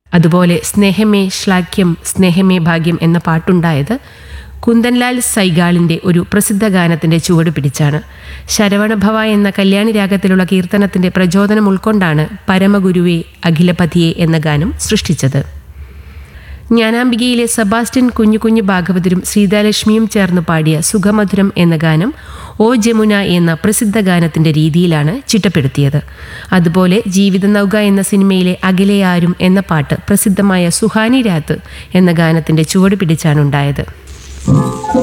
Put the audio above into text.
അതുപോലെ സ്നേഹമേ ശ്ലാഘ്യം സ്നേഹമേ ഭാഗ്യം എന്ന പാട്ടുണ്ടായത് കുന്ദൻലാൽ സൈഗാളിൻ്റെ ഒരു പ്രസിദ്ധ ഗാനത്തിൻ്റെ ചുവട് പിടിച്ചാണ് ശരവണഭവ എന്ന കല്യാണി രാഗത്തിലുള്ള കീർത്തനത്തിൻ്റെ പ്രചോദനം ഉൾക്കൊണ്ടാണ് പരമഗുരുവെ അഖിലപതിയെ എന്ന ഗാനം സൃഷ്ടിച്ചത് ജ്ഞാനാംബികയിലെ സെബാസ്റ്റ്യൻ കുഞ്ഞു കുഞ്ഞു ഭാഗവതരും സീതാലക്ഷ്മിയും ചേർന്ന് പാടിയ സുഖമധുരം എന്ന ഗാനം ഓ ജമുന എന്ന പ്രസിദ്ധ ഗാനത്തിന്റെ രീതിയിലാണ് ചിട്ടപ്പെടുത്തിയത് അതുപോലെ ജീവിത നൗക എന്ന സിനിമയിലെ അകലെ ആരും എന്ന പാട്ട് പ്രസിദ്ധമായ സുഹാനി രാത്ത് എന്ന ഗാനത്തിന്റെ ചുവട് പിടിച്ചാണുണ്ടായത്